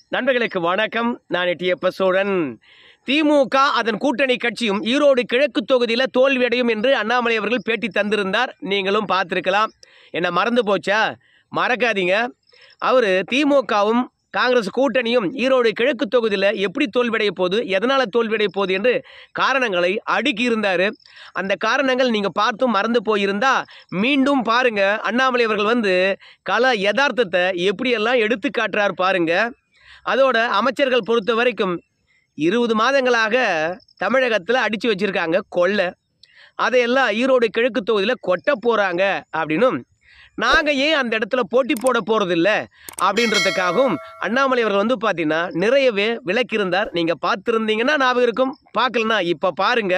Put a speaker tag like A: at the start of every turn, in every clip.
A: நண்பர்களுக்கு வணக்கம் நான் எட்டியப்ப சோழன் திமுக அதன் கூட்டணி கட்சியும் ஈரோடு கிழக்கு தொகுதியில் தோல்வியடையும் என்று அண்ணாமலை அவர்கள் பேட்டி தந்திருந்தார் நீங்களும் பார்த்துருக்கலாம் என்ன மறந்து போச்சா மறக்காதீங்க அவர் திமுகவும் காங்கிரஸ் கூட்டணியும் ஈரோடு கிழக்கு தொகுதியில் எப்படி தோல்வியடைய போகுது எதனால் தோல்வியடைய போகுது என்று காரணங்களை அடுக்கி இருந்தார் அந்த காரணங்கள் நீங்கள் பார்த்தும் மறந்து போயிருந்தா மீண்டும் பாருங்க அண்ணாமலை அவர்கள் வந்து கல யதார்த்தத்தை எப்படியெல்லாம் எடுத்து காட்டுறார் பாருங்க அதோட அமைச்சர்கள் பொறுத்த வரைக்கும் இருபது மாதங்களாக தமிழகத்தில் அடித்து வச்சிருக்காங்க கொள்ளை அதையெல்லாம் ஈரோடு கிழக்கு தொகுதியில் கொட்ட போகிறாங்க அப்படின்னும் நாங்கள் ஏன் அந்த இடத்துல போட்டி போட போகிறதில்ல அப்படின்றதுக்காகவும் அண்ணாமலை அவர்கள் வந்து பார்த்தீங்கன்னா நிறையவே விளக்கியிருந்தார் நீங்கள் பார்த்துருந்தீங்கன்னா ஞாபகம் இருக்கும் பார்க்கலனா இப்போ பாருங்க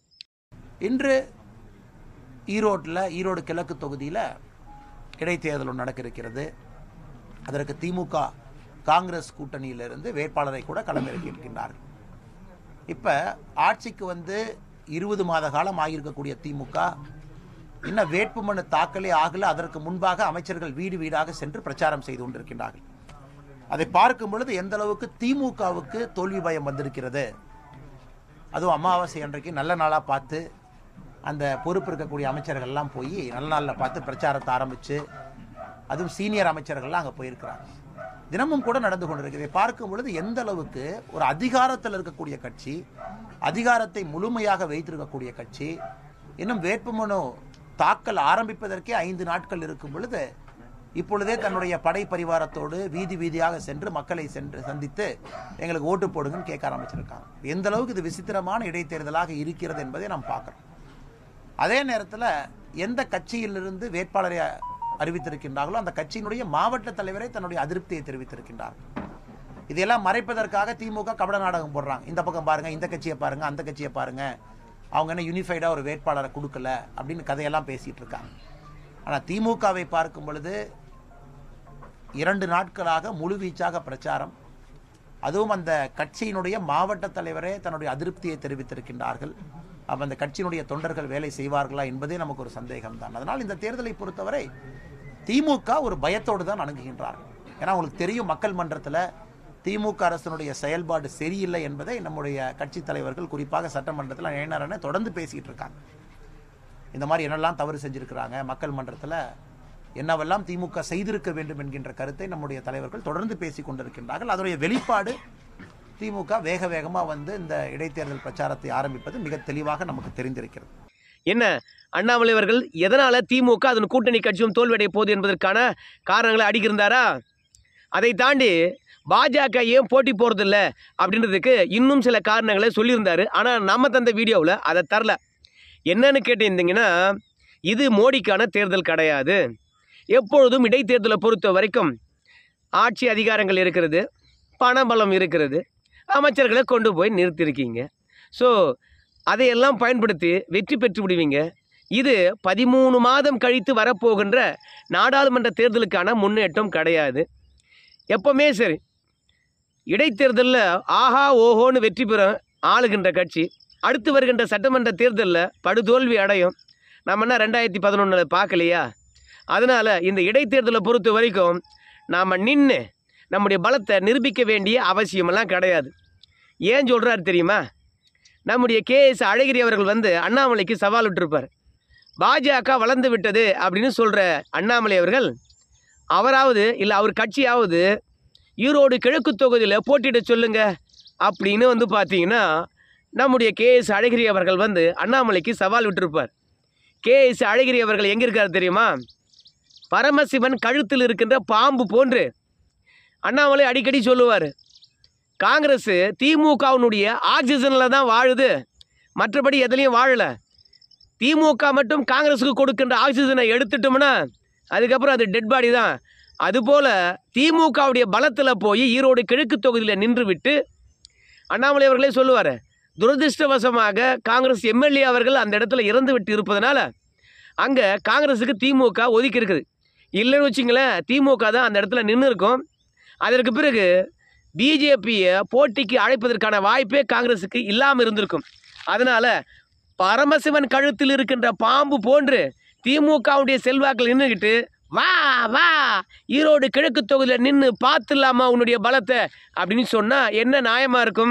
B: இன்று ஈரோட்டில் ஈரோடு கிழக்கு தொகுதியில் இடைத்தேர்தல் ஒன்று நடக்க இருக்கிறது அதற்கு திமுக காங்கிரஸ் கூட்டணியிலிருந்து வேட்பாளரை கூட களமிறக்கியிருக்கின்றார்கள் இப்போ ஆட்சிக்கு வந்து இருபது மாத காலம் ஆகியிருக்கக்கூடிய திமுக இன்னும் வேட்புமனு தாக்கலே ஆகல அதற்கு முன்பாக அமைச்சர்கள் வீடு வீடாக சென்று பிரச்சாரம் செய்து கொண்டிருக்கின்றார்கள் அதை பார்க்கும் பொழுது எந்த அளவுக்கு திமுகவுக்கு தோல்வி பயம் வந்திருக்கிறது அதுவும் அமாவாசை அன்றைக்கு நல்ல நாளாக பார்த்து அந்த பொறுப்பு இருக்கக்கூடிய அமைச்சர்கள்லாம் போய் நல்ல நாளில் பார்த்து பிரச்சாரத்தை ஆரம்பித்து அதுவும் சீனியர் அமைச்சர்கள்லாம் அங்கே போயிருக்கிறாங்க தினமும் கூட நடந்து கொண்டிருக்கு இதை பார்க்கும் பொழுது எந்த அளவுக்கு ஒரு அதிகாரத்தில் இருக்கக்கூடிய கட்சி அதிகாரத்தை முழுமையாக வைத்திருக்கக்கூடிய கட்சி இன்னும் வேட்புமனு தாக்கல் ஆரம்பிப்பதற்கே ஐந்து நாட்கள் இருக்கும் பொழுது இப்பொழுதே தன்னுடைய படை பரிவாரத்தோடு வீதி வீதியாக சென்று மக்களை சென்று சந்தித்து எங்களுக்கு ஓட்டு போடுங்கன்னு கேட்க ஆரம்பிச்சிருக்காங்க எந்த அளவுக்கு இது விசித்திரமான இடைத்தேர்தலாக இருக்கிறது என்பதை நாம் பார்க்கிறோம் அதே நேரத்தில் எந்த கட்சியிலிருந்து வேட்பாளரை அறிவித்திருக்கின்றார்களோ அந்த கட்சியினுடைய மாவட்ட தலைவரை தன்னுடைய அதிருப்தியை தெரிவித்திருக்கின்றார்கள் இதையெல்லாம் மறைப்பதற்காக திமுக கபட நாடகம் போடுறாங்க இந்த பக்கம் பாருங்க இந்த கட்சியை பாருங்க அந்த கட்சியை பாருங்க அவங்க என்ன யூனிஃபைடாக ஒரு வேட்பாளரை கொடுக்கல அப்படின்னு கதையெல்லாம் பேசிட்டு இருக்காங்க ஆனால் திமுகவை பார்க்கும் பொழுது இரண்டு நாட்களாக முழுவீச்சாக பிரச்சாரம் அதுவும் அந்த கட்சியினுடைய மாவட்ட தலைவரே தன்னுடைய அதிருப்தியை தெரிவித்திருக்கின்றார்கள் அப்ப அந்த கட்சியினுடைய தொண்டர்கள் வேலை செய்வார்களா என்பதே நமக்கு ஒரு சந்தேகம் தான் அதனால் இந்த தேர்தலை பொறுத்தவரை திமுக ஒரு பயத்தோடு தான் அணுகுகின்றார்கள் ஏன்னா உங்களுக்கு தெரியும் மக்கள் மன்றத்தில் திமுக அரசினுடைய செயல்பாடு சரியில்லை என்பதை நம்முடைய கட்சி தலைவர்கள் குறிப்பாக சட்டமன்றத்தில் இளைஞரணை தொடர்ந்து பேசிக்கிட்டு இருக்காங்க இந்த மாதிரி என்னெல்லாம் தவறு செஞ்சிருக்கிறாங்க மக்கள் மன்றத்தில் என்னவெல்லாம் திமுக செய்திருக்க வேண்டும் என்கின்ற கருத்தை நம்முடைய தலைவர்கள் தொடர்ந்து பேசி கொண்டிருக்கின்றார்கள் அதனுடைய வெளிப்பாடு திமுக வேக வேகமாக வந்து இந்த இடைத்தேர்தல் பிரச்சாரத்தை ஆரம்பிப்பது மிக தெளிவாக நமக்கு தெரிந்திருக்கிறது
A: என்ன அண்ணாமலை அவர்கள் எதனால திமுக அதன் கூட்டணி கட்சியும் தோல்வியடைய போகுது என்பதற்கான காரணங்களை அடிக்கிருந்தாரா அதை தாண்டி பாஜக ஏன் போட்டி போகிறதில்ல அப்படின்றதுக்கு இன்னும் சில காரணங்களை சொல்லியிருந்தாரு ஆனால் நம்ம தந்த வீடியோவில் அதை தரல என்னன்னு கேட்டிருந்தீங்கன்னா இது மோடிக்கான தேர்தல் கிடையாது எப்பொழுதும் இடைத்தேர்தலை பொறுத்த வரைக்கும் ஆட்சி அதிகாரங்கள் இருக்கிறது பணபலம் இருக்கிறது அமைச்சர்களை கொண்டு போய் நிறுத்தியிருக்கீங்க ஸோ அதையெல்லாம் பயன்படுத்தி வெற்றி பெற்று விடுவீங்க இது பதிமூணு மாதம் கழித்து வரப்போகின்ற நாடாளுமன்ற தேர்தலுக்கான முன்னேற்றம் கிடையாது எப்பவுமே சரி இடைத்தேர்தலில் ஆஹா ஓஹோன்னு வெற்றி பெற ஆளுகின்ற கட்சி அடுத்து வருகின்ற சட்டமன்ற தேர்தலில் படுதோல்வி அடையும் நம்ம என்ன ரெண்டாயிரத்தி பதினொன்றில் பார்க்கலையா அதனால் இந்த இடைத்தேர்தலை பொறுத்த வரைக்கும் நாம் நின்று நம்முடைய பலத்தை நிரூபிக்க வேண்டிய அவசியமெல்லாம் கிடையாது ஏன் சொல்கிறாரு தெரியுமா நம்முடைய கேஎஸ் அழகிரி அவர்கள் வந்து அண்ணாமலைக்கு சவால் விட்டிருப்பார் பாஜக வளர்ந்து விட்டது அப்படின்னு சொல்கிற அண்ணாமலை அவர்கள் அவராவது இல்லை அவர் கட்சியாவது ஈரோடு கிழக்கு தொகுதியில் போட்டியிட சொல்லுங்க அப்படின்னு வந்து பார்த்தீங்கன்னா நம்முடைய கேஎஸ் அழகிரி அவர்கள் வந்து அண்ணாமலைக்கு சவால் விட்டிருப்பார் கேஎஸ் அழகிரி அவர்கள் எங்கே இருக்கார் தெரியுமா பரமசிவன் கழுத்தில் இருக்கின்ற பாம்பு போன்று அண்ணாமலை அடிக்கடி சொல்லுவார் காங்கிரஸ் திமுகவினுடைய ஆக்சிஜனில் தான் வாழுது மற்றபடி எதுலேயும் வாழலை திமுக மட்டும் காங்கிரஸுக்கு கொடுக்கின்ற ஆக்சிஜனை எடுத்துட்டோம்னா அதுக்கப்புறம் அது டெட் பாடி தான் அதுபோல் திமுகவுடைய பலத்தில் போய் ஈரோடு கிழக்கு தொகுதியில் நின்று விட்டு அண்ணாமலை அவர்களே சொல்லுவார் துரதிருஷ்டவசமாக காங்கிரஸ் எம்எல்ஏ அவர்கள் அந்த இடத்துல இறந்து விட்டு இருப்பதனால அங்கே காங்கிரஸுக்கு திமுக ஒதுக்கி இருக்குது இல்லைன்னு வச்சிங்களேன் திமுக தான் அந்த இடத்துல நின்று இருக்கும் அதற்கு பிறகு பிஜேபியை போட்டிக்கு அழைப்பதற்கான வாய்ப்பே காங்கிரஸுக்கு இல்லாமல் இருந்திருக்கும் அதனால் பரமசிவன் கழுத்தில் இருக்கின்ற பாம்பு போன்று திமுகவுடைய செல்வாக்கில் நின்றுக்கிட்டு வா வா ஈரோடு கிழக்கு தொகுதியில் நின்று பார்த்துலாமா உன்னுடைய பலத்தை அப்படின்னு சொன்னால் என்ன நியாயமாக இருக்கும்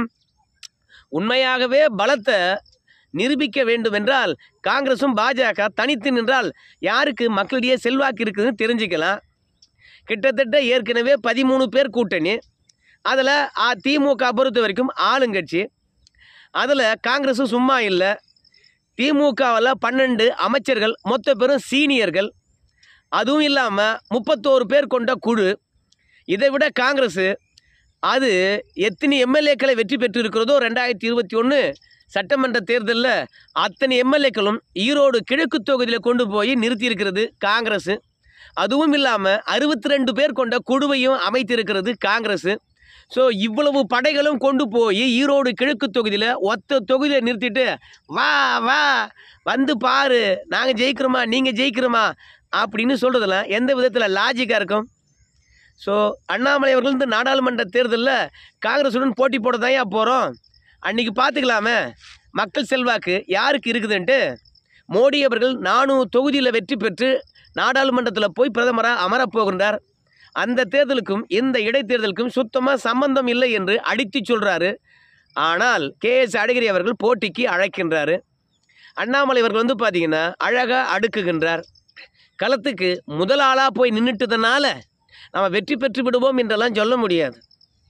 A: உண்மையாகவே பலத்தை நிரூபிக்க வேண்டும் என்றால் காங்கிரஸும் பாஜக தனித்து நின்றால் யாருக்கு மக்களிடையே செல்வாக்கு இருக்குதுன்னு தெரிஞ்சுக்கலாம் கிட்டத்தட்ட ஏற்கனவே பதிமூணு பேர் கூட்டணி அதில் திமுக பொறுத்த வரைக்கும் ஆளுங்கட்சி அதில் காங்கிரஸும் சும்மா இல்லை திமுகவில் பன்னெண்டு அமைச்சர்கள் மொத்த பேரும் சீனியர்கள் அதுவும் இல்லாமல் முப்பத்தோரு பேர் கொண்ட குழு இதை விட காங்கிரஸ் அது எத்தனை எம்எல்ஏக்களை வெற்றி பெற்று இருக்கிறதோ ரெண்டாயிரத்தி இருபத்தி ஒன்று சட்டமன்ற தேர்தலில் அத்தனை எம்எல்ஏக்களும் ஈரோடு கிழக்கு தொகுதியில் கொண்டு போய் நிறுத்தியிருக்கிறது காங்கிரஸ் அதுவும் இல்லாமல் அறுபத்தி ரெண்டு பேர் கொண்ட குழுவையும் அமைத்திருக்கிறது காங்கிரஸ் ஸோ இவ்வளவு படைகளும் கொண்டு போய் ஈரோடு கிழக்கு தொகுதியில் ஒத்த தொகுதியில் நிறுத்திட்டு வா வா வந்து பாரு நாங்கள் ஜெயிக்கிறோமா நீங்கள் ஜெயிக்கிறோமா அப்படின்னு சொல்கிறதெல்லாம் எந்த விதத்தில் லாஜிக்காக இருக்கும் ஸோ அண்ணாமலை அவர்கள் இந்த நாடாளுமன்ற தேர்தலில் காங்கிரஸுடன் போட்டி போட தான் போகிறோம் அன்றைக்கி பார்த்துக்கலாமே மக்கள் செல்வாக்கு யாருக்கு இருக்குதுன்ட்டு மோடி அவர்கள் நானூறு தொகுதியில் வெற்றி பெற்று நாடாளுமன்றத்தில் போய் பிரதமராக அமரப் போகின்றார் அந்த தேர்தலுக்கும் இந்த இடைத்தேர்தலுக்கும் சுத்தமாக சம்பந்தம் இல்லை என்று அடித்து சொல்கிறாரு ஆனால் கே எஸ் அழகிரி அவர்கள் போட்டிக்கு அழைக்கின்றாரு அண்ணாமலை அவர்கள் வந்து பார்த்தீங்கன்னா அழகாக அடுக்குகின்றார் களத்துக்கு முதல் ஆளாக போய் நின்றுட்டதுனால நம்ம வெற்றி பெற்று விடுவோம் என்றெல்லாம் சொல்ல முடியாது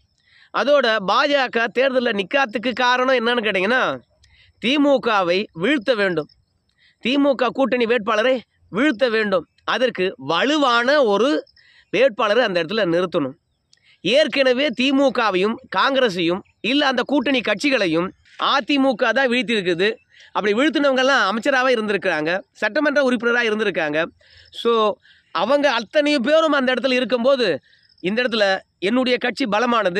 A: அதோட பாஜக தேர்தலில் நிற்காததுக்கு காரணம் என்னன்னு கேட்டிங்கன்னா திமுகவை வீழ்த்த வேண்டும் திமுக கூட்டணி வேட்பாளரை வீழ்த்த வேண்டும் அதற்கு வலுவான ஒரு வேட்பாளரை அந்த இடத்துல நிறுத்தணும் ஏற்கனவே திமுகவையும் காங்கிரஸையும் இல்லை அந்த கூட்டணி கட்சிகளையும் அதிமுக தான் வீழ்த்தியிருக்குது அப்படி வீழ்த்தினவங்கெல்லாம் அமைச்சராகவே இருந்திருக்கிறாங்க சட்டமன்ற உறுப்பினராக இருந்திருக்காங்க ஸோ அவங்க அத்தனை பேரும் அந்த இடத்துல இருக்கும்போது இந்த இடத்துல என்னுடைய கட்சி பலமானது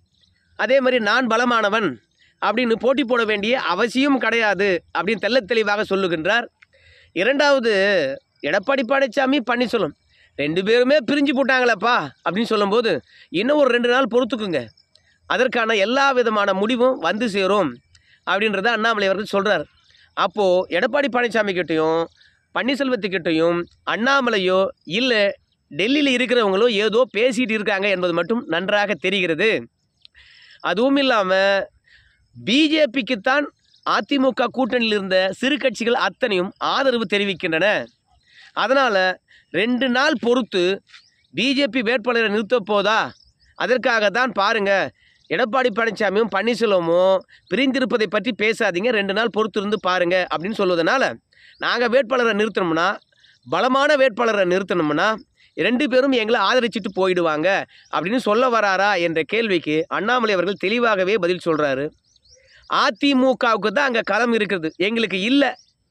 A: அதே மாதிரி நான் பலமானவன் அப்படின்னு போட்டி போட வேண்டிய அவசியம் கிடையாது அப்படின்னு தெள்ளத் தெளிவாக சொல்லுகின்றார் இரண்டாவது எடப்பாடி பழனிசாமி பன்னீர்செல்வம் ரெண்டு பேருமே பிரிஞ்சு போட்டாங்களப்பா அப்படின்னு சொல்லும்போது இன்னும் ஒரு ரெண்டு நாள் பொறுத்துக்குங்க அதற்கான எல்லா விதமான முடிவும் வந்து சேரும் அப்படின்றத அண்ணாமலை அவர்கள் சொல்கிறார் அப்போது எடப்பாடி பழனிசாமி கிட்டேயும் பன்னீர்செல்வத்துக்கிட்டையும் அண்ணாமலையோ இல்லை டெல்லியில் இருக்கிறவங்களோ ஏதோ பேசிகிட்டு இருக்காங்க என்பது மட்டும் நன்றாக தெரிகிறது அதுவும் இல்லாமல் பிஜேபிக்குத்தான் அதிமுக கூட்டணியில் இருந்த சிறு கட்சிகள் அத்தனையும் ஆதரவு தெரிவிக்கின்றன அதனால் ரெண்டு நாள் பொறுத்து பிஜேபி வேட்பாளரை நிறுத்தப் போதா அதற்காக தான் பாருங்க எடப்பாடி பழனிசாமியும் பன்னீர்செல்வமும் பிரிந்திருப்பதை பற்றி பேசாதீங்க ரெண்டு நாள் பொறுத்து இருந்து பாருங்க அப்படின்னு சொல்வதனால நாங்கள் வேட்பாளரை நிறுத்தணும்னா பலமான வேட்பாளரை நிறுத்தணும்னா ரெண்டு பேரும் எங்களை ஆதரிச்சிட்டு போயிடுவாங்க அப்படின்னு சொல்ல வராரா என்ற கேள்விக்கு அண்ணாமலை அவர்கள் தெளிவாகவே பதில் சொல்கிறாரு அதிமுகவுக்கு தான் அங்கே களம் இருக்குது எங்களுக்கு இல்லை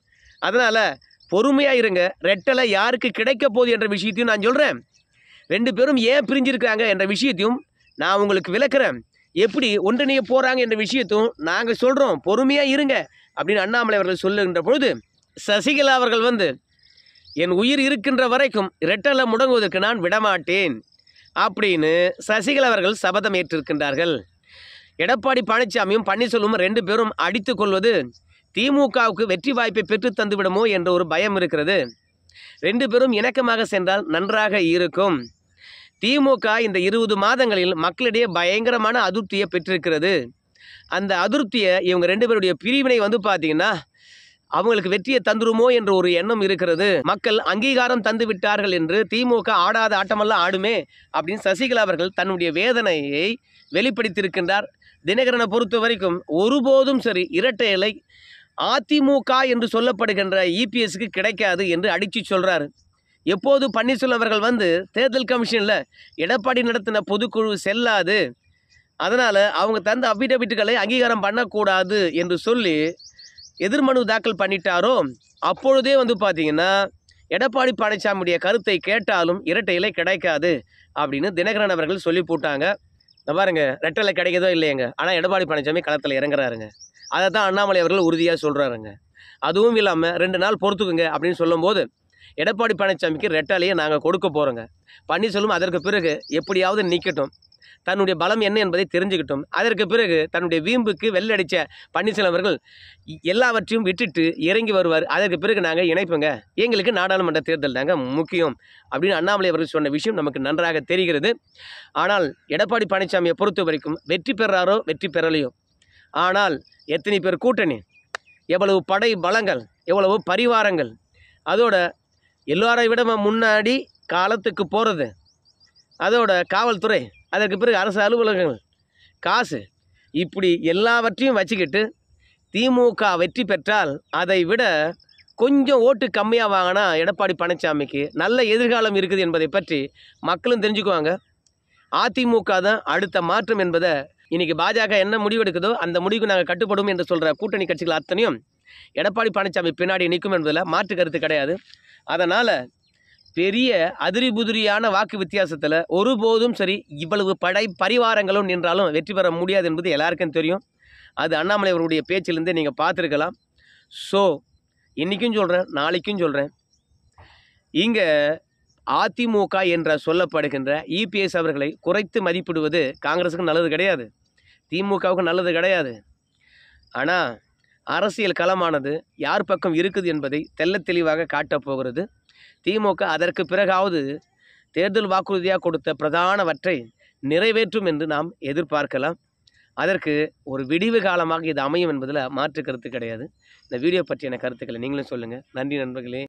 A: அதனால் பொறுமையாக இருங்க ரெட்டலை யாருக்கு கிடைக்க போகுது என்ற விஷயத்தையும் நான் சொல்கிறேன் ரெண்டு பேரும் ஏன் பிரிஞ்சிருக்காங்க என்ற விஷயத்தையும் நான் உங்களுக்கு விளக்குறேன் எப்படி ஒன்றிணைய போகிறாங்க என்ற விஷயத்தையும் நாங்கள் சொல்கிறோம் பொறுமையாக இருங்க அப்படின்னு அண்ணாமலை அவர்கள் சொல்லுகின்ற பொழுது சசிகலா அவர்கள் வந்து என் உயிர் இருக்கின்ற வரைக்கும் ரெட்டலை முடங்குவதற்கு நான் விடமாட்டேன் அப்படின்னு சசிகலா அவர்கள் சபதம் ஏற்றிருக்கின்றார்கள் எடப்பாடி பழனிசாமியும் பன்னீர்செல்வமும் ரெண்டு பேரும் அடித்துக் கொள்வது திமுகவுக்கு வெற்றி வாய்ப்பை பெற்று தந்துவிடுமோ என்ற ஒரு பயம் இருக்கிறது ரெண்டு பேரும் இணக்கமாக சென்றால் நன்றாக இருக்கும் திமுக இந்த இருபது மாதங்களில் மக்களிடையே பயங்கரமான அதிருப்தியை பெற்றிருக்கிறது அந்த அதிருப்தியை இவங்க ரெண்டு பேருடைய பிரிவினை வந்து பார்த்தீங்கன்னா அவங்களுக்கு வெற்றியை தந்துருமோ என்ற ஒரு எண்ணம் இருக்கிறது மக்கள் அங்கீகாரம் தந்து விட்டார்கள் என்று திமுக ஆடாத ஆட்டமெல்லாம் ஆடுமே அப்படின்னு சசிகலா அவர்கள் தன்னுடைய வேதனையை வெளிப்படுத்தியிருக்கின்றார் தினகரனை பொறுத்த வரைக்கும் ஒருபோதும் சரி இரட்டை இலை அதிமுக என்று சொல்லப்படுகின்ற இபிஎஸ்க்கு கிடைக்காது என்று அடித்து சொல்கிறாரு எப்போது பன்னீர்செல்வம் அவர்கள் வந்து தேர்தல் கமிஷனில் எடப்பாடி நடத்தின பொதுக்குழு செல்லாது அதனால் அவங்க தந்த அபிடபிட்டுகளை அங்கீகாரம் பண்ணக்கூடாது என்று சொல்லி எதிர்மனு தாக்கல் பண்ணிட்டாரோ அப்பொழுதே வந்து பார்த்தீங்கன்னா எடப்பாடி பழனிசாமியுடைய கருத்தை கேட்டாலும் இரட்டை இலை கிடைக்காது அப்படின்னு தினகரன் அவர்கள் சொல்லி போட்டாங்க இந்த பாருங்க ரெட்டலை கிடைக்கதோ இல்லையங்க ஆனால் எடப்பாடி பழனிசாமி களத்தில் இறங்குறாருங்க அதை தான் அண்ணாமலை அவர்கள் உறுதியாக சொல்கிறாருங்க அதுவும் இல்லாமல் ரெண்டு நாள் பொறுத்துக்குங்க அப்படின்னு சொல்லும்போது எடப்பாடி பழனிசாமிக்கு ரெட்டலையை நாங்கள் கொடுக்க போகிறோங்க பன்னீர்செல்வம் அதற்கு பிறகு எப்படியாவது நிற்கட்டும் தன்னுடைய பலம் என்ன என்பதை தெரிஞ்சுக்கிட்டோம் அதற்கு பிறகு தன்னுடைய வீம்புக்கு வெள்ளடிச்ச பன்னீர்செல்வம் அவர்கள் இ- எல்லாவற்றையும் விட்டுட்டு இறங்கி வருவார் அதற்கு பிறகு நாங்கள் இணைப்போங்க எங்களுக்கு நாடாளுமன்ற தேர்தல் தாங்க முக்கியம் அப்படின்னு அண்ணாமலை அவர்கள் சொன்ன விஷயம் நமக்கு நன்றாக தெரிகிறது ஆனால் எடப்பாடி பழனிசாமியை பொறுத்த வரைக்கும் வெற்றி பெறாரோ வெற்றி பெறலையோ ஆனால் எத்தனை பேர் கூட்டணி எவ்வளவு படை பலங்கள் எவ்வளவு பரிவாரங்கள் அதோட எல்லாரை விட முன்னாடி காலத்துக்கு போகிறது அதோட காவல்துறை அதற்கு பிறகு அரசு அலுவலகங்கள் காசு இப்படி எல்லாவற்றையும் வச்சுக்கிட்டு திமுக வெற்றி பெற்றால் அதை விட கொஞ்சம் ஓட்டு கம்மியாக வாங்கினா எடப்பாடி பழனிசாமிக்கு நல்ல எதிர்காலம் இருக்குது என்பதை பற்றி மக்களும் தெரிஞ்சுக்குவாங்க அதிமுக தான் அடுத்த மாற்றம் என்பதை இன்னைக்கு பாஜக என்ன முடிவெடுக்குதோ அந்த முடிவுக்கு நாங்கள் கட்டுப்படும் என்று சொல்கிற கூட்டணி கட்சிகள் அத்தனையும் எடப்பாடி பழனிசாமி பின்னாடி நிற்கும் என்பதில் மாற்று கருத்து கிடையாது அதனால் பெரிய அதிரி புதிரியான வாக்கு வித்தியாசத்தில் ஒருபோதும் சரி இவ்வளவு படை பரிவாரங்களும் நின்றாலும் வெற்றி பெற முடியாது என்பது எல்லாருக்கும் தெரியும் அது அண்ணாமலை அவருடைய பேச்சிலிருந்து நீங்கள் பார்த்துருக்கலாம் ஸோ இன்றைக்கும் சொல்கிறேன் நாளைக்கும் சொல்கிறேன் இங்கே அதிமுக என்ற சொல்லப்படுகின்ற இபிஎஸ் அவர்களை குறைத்து மதிப்பிடுவது காங்கிரஸுக்கு நல்லது கிடையாது திமுகவுக்கு நல்லது கிடையாது ஆனால் அரசியல் களமானது யார் பக்கம் இருக்குது என்பதை தெள்ளத் தெளிவாக காட்டப் போகிறது திமுக அதற்கு பிறகாவது தேர்தல் வாக்குறுதியாக கொடுத்த பிரதானவற்றை நிறைவேற்றும் என்று நாம் எதிர்பார்க்கலாம் அதற்கு ஒரு விடிவு காலமாக இது அமையும் என்பதில் மாற்று கருத்து கிடையாது இந்த வீடியோ பற்றியான கருத்துக்களை நீங்களும் சொல்லுங்கள் நன்றி நண்பர்களே